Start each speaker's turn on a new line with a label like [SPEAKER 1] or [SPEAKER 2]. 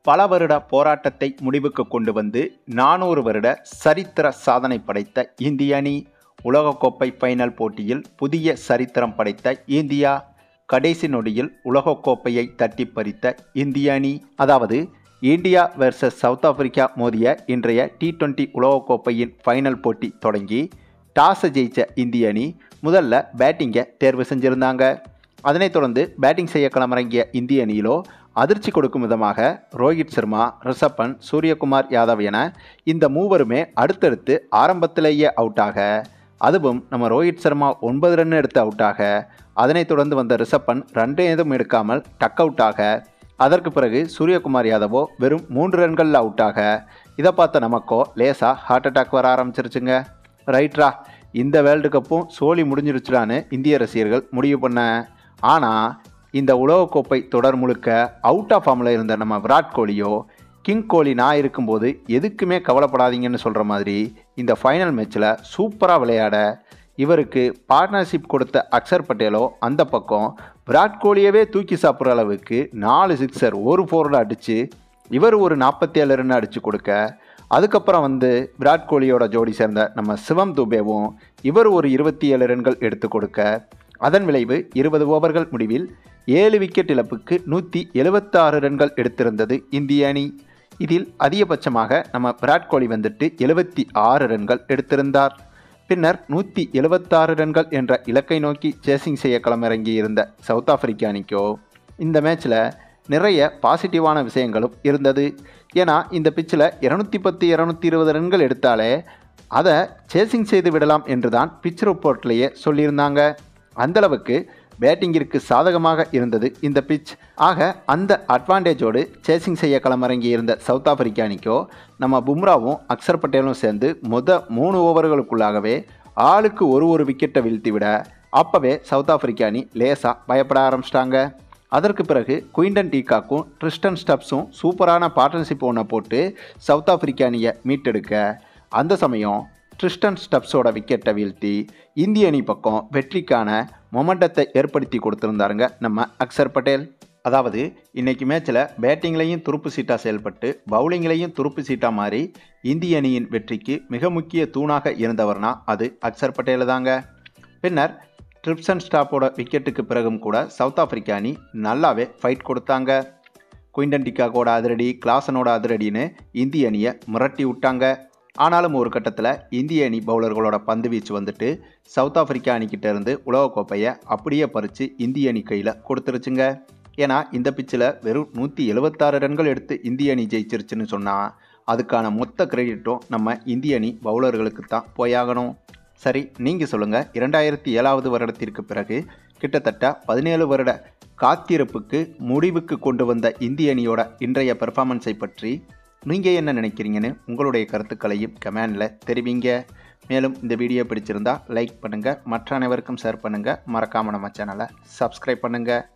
[SPEAKER 1] பல வருட போராட்டத்தை முடிவுக்கு கொண்டு வந்து நானூறு வருட சரித்திர சாதனை படைத்த இந்திய அணி உலகக்கோப்பை ஃபைனல் போட்டியில் புதிய சரித்திரம் படைத்த இந்தியா கடைசி நொடியில் உலகக்கோப்பையை தட்டி பறித்த இந்திய அணி அதாவது இந்தியா வெர்சஸ் சவுத் ஆப்பிரிக்கா மோதிய இன்றைய டி டுவெண்ட்டி உலகக்கோப்பையின் ஃபைனல் போட்டி தொடங்கி டாஸை ஜெயிச்ச இந்திய அணி முதல்ல பேட்டிங்கை தேர்வு செஞ்சிருந்தாங்க அதனைத் தொடர்ந்து பேட்டிங் செய்ய களமிறங்கிய இந்திய அணியிலோ அதிர்ச்சி கொடுக்கும் விதமாக ரோஹித் சர்மா ரிஷப் பண்ட் சூரியகுமார் யாதவ் என இந்த மூவருமே அடுத்தடுத்து ஆரம்பத்திலேயே அவுட்டாக அதுவும் நம்ம ரோஹித் சர்மா ஒன்பது ரன் எடுத்து அவுட்டாக அதனைத் தொடர்ந்து வந்த ரிஷப் பண்ட் ரன் எதுவும் எடுக்காமல் டக் அவுட்டாக அதற்கு பிறகு சூரியகுமார் யாதவோ வெறும் மூன்று ரன்களில் அவுட்டாக இதை பார்த்த நமக்கோ லேசாக ஹார்ட் அட்டாக் வர ஆரம்பிச்சிருச்சுங்க ரைட்ரா இந்த வேர்ல்டு கப்பும் சோழி முடிஞ்சிருச்சுடான்னு இந்திய ரசிகர்கள் முடிவு பண்ண ஆனால் இந்த உலகக்கோப்பை தொடர் முழுக்க அவுட் ஆஃப் ஃபார்மில் இருந்த நம்ம விராட் கோலியோ கிங் கோலி நான் இருக்கும்போது எதுக்குமே கவலைப்படாதீங்கன்னு சொல்கிற மாதிரி இந்த ஃபைனல் மேட்ச்சில் சூப்பராக விளையாட இவருக்கு பார்ட்னர்ஷிப் கொடுத்த அக்ஷர் பட்டேலோ அந்த பக்கம் விராட் கோலியவே தூக்கி சாப்பிட்ற அளவுக்கு நாலு சிக்ஸர் ஒரு ஃபோரில் அடித்து இவர் ஒரு நாற்பத்தி ஏழு ரன் அடித்து கொடுக்க அதுக்கப்புறம் வந்து விராட் கோலியோட ஜோடி சேர்ந்த நம்ம சிவம் துபேவும் இவர் ஒரு இருபத்தி ஏழு ரன்கள் எடுத்து கொடுக்க அதன் விளைவு இருபது ஓவர்கள் முடிவில் ஏழு விக்கெட் இழப்புக்கு நூற்றி எழுபத்தாறு ரன்கள் எடுத்திருந்தது இந்திய அணி இதில் அதிகபட்சமாக நம்ம விராட் கோலி வந்துட்டு எழுபத்தி ஆறு ரன்கள் எடுத்திருந்தார் பின்னர் நூற்றி எழுபத்தாறு ரன்கள் என்ற இலக்கை நோக்கி சேசிங் செய்ய களமிறங்கி இருந்த சவுத் ஆப்பிரிக்க அணிக்கோ இந்த மேட்ச்சில் நிறைய பாசிட்டிவான விஷயங்களும் இருந்தது ஏன்னா இந்த பிச்சில் இரநூத்தி பத்து இரநூத்தி இருபது ரன்கள் எடுத்தாலே அதை சேசிங் செய்து விடலாம் என்று தான் பிச் ரிப்போர்ட்லேயே சொல்லியிருந்தாங்க அந்தளவுக்கு பேட்டிங்கிற்கு சாதகமாக இருந்தது இந்த பிச் ஆக அந்த அட்வான்டேஜோடு சேசிங் செய்ய களமிறங்கி இருந்த சவுத் ஆப்பிரிக்க அணிக்கோ நம்ம பும்ராவும் அக்சர் பட்டேலும் சேர்ந்து மொத மூணு ஓவர்களுக்குள்ளாகவே ஆளுக்கு ஒரு ஒரு விக்கெட்டை வீழ்த்தி விட அப்போவே சவுத் ஆப்பிரிக்க அணி லேசாக பயப்பட ஆரம்பிச்சிட்டாங்க அதற்கு பிறகு குயின்டன் டீகாக்கும் ட்ரிஸ்டன் ஸ்டப்ஸும் சூப்பரான பார்ட்னர்ஷிப் ஒன்றை போட்டு சவுத் ஆப்பிரிக்க அணியை மீட்டெடுக்க அந்த சமயம் ட்ரிஸ்டன் ஸ்டப்ஸோட விக்கெட்டை வீழ்த்தி இந்திய அணி பக்கம் வெற்றிக்கான மொமெண்டத்தை ஏற்படுத்தி கொடுத்துருந்தாருங்க நம்ம அக்சர் பட்டேல் அதாவது இன்னைக்கு மேட்ச்சில் பேட்டிங்லையும் துருப்பு சீட்டாக செயல்பட்டு பவுலிங்லையும் துருப்பு சீட்டாக மாறி இந்திய அணியின் வெற்றிக்கு மிக முக்கிய தூணாக இருந்தவர்னா அது அக்சர் பட்டேல் தாங்க பின்னர் ட்ரிப்சன் ஸ்டாப்போட விக்கெட்டுக்கு பிறகும் கூட சவுத் ஆப்பிரிக்க அணி நல்லாவே ஃபைட் கொடுத்தாங்க குயின்டன் டிக்காக்கோட அதிரடி கிளாசனோட அதிரடின்னு இந்திய அணியை மிரட்டி விட்டாங்க ஆனாலும் ஒரு கட்டத்தில் இந்திய அணி பவுலர்களோட பந்து வீச்சு வந்துட்டு சவுத் ஆப்பிரிக்கா அணிக்கிட்ட இருந்து உலகக்கோப்பையை அப்படியே பறித்து இந்திய அணி கையில் கொடுத்துருச்சுங்க ஏன்னா இந்த பிச்சில் வெறும் நூற்றி எழுபத்தாறு ரன்கள் எடுத்து இந்திய அணி ஜெயிச்சிருச்சுன்னு சொன்னால் அதுக்கான மொத்த கிரெடிட்டும் நம்ம இந்திய அணி பவுலர்களுக்கு தான் போயாகணும் சரி நீங்கள் சொல்லுங்கள் இரண்டாயிரத்தி ஏழாவது வருடத்திற்கு பிறகு கிட்டத்தட்ட பதினேழு வருட காத்திருப்புக்கு முடிவுக்கு கொண்டு வந்த இந்திய அணியோட இன்றைய பெர்ஃபார்மன்ஸை பற்றி நீங்கள் என்ன நினைக்கிறீங்கன்னு உங்களுடைய கருத்துக்களையும் கமெண்டில் தெரிவிங்க மேலும் இந்த வீடியோ பிடிச்சிருந்தா லைக் பண்ணுங்கள் மற்ற அனைவருக்கும் ஷேர் பண்ணுங்கள் மறக்காமல் நம்ம சேனலை சப்ஸ்கிரைப் பண்ணுங்கள்